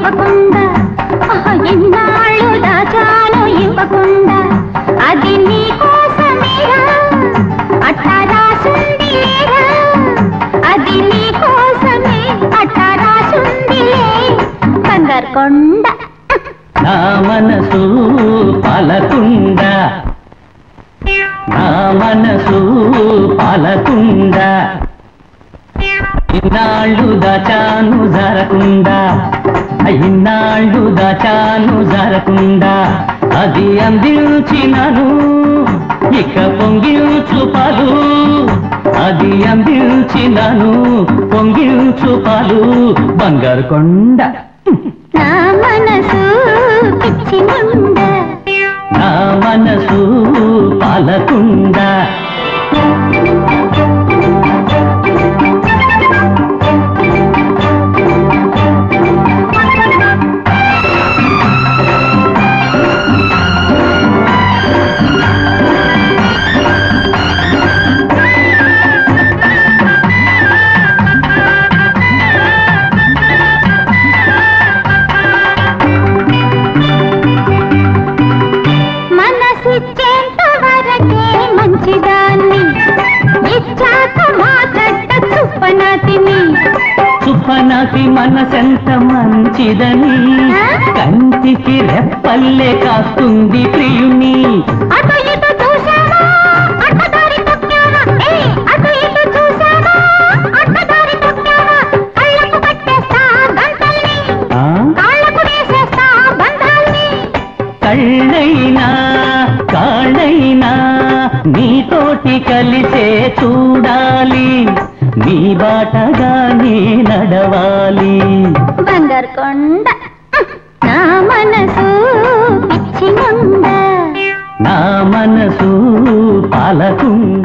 ఇవ్వకుండా ఆహా, ఎన్నాళ్ళు దాచాను ఇవ్వకుండా అది నీ కోసమేరా అట్టా రాసుంది లేరా అది నీ కోసమే అట్టా రాసుందిలే బంగారు కొండ నా మనసు పాలకుండ నా మనసు పాలకుండ ఇన్నాళ్ళు దాచాను జరకుండా ఇన్నాళ్ళు దాచాను జరకుండా అది అందించినను ఇక పొంగిల్చు పాలు అది అందించినను పొంగిల్చు పాలు బంగారు కొండ నా మనసు పిచ్చి ముండ నా మనసు పాలకుండ మనసిచ్చేంత వరకే మంచిదాన్ని ఇచ్చాక మాట్లాడ చుప్పనాతిని సుప్పనాటి మనసెంత మంచిదని కంటికి రెప్పల్లే కాస్తుంది ప్రియుని అటు ఇటు చూసావా అడ్డదారి తొక్కావా ఏ అటు ఇటు చూసావా అడ్డదారి తొక్కావా కళ్ళకు కట్టేస్తా గంటల్ని ఆ? కాళ్ళకు వేసేస్తా బంధాల్ని కళ్ళైనా కాళ్ళైనా నీతోటి కలిసే చూడాలి నీ బాటగానే నడవాలి బంగారు కొండ నా మనసు పిచ్చి ముండ నా మనసు పాలకుండ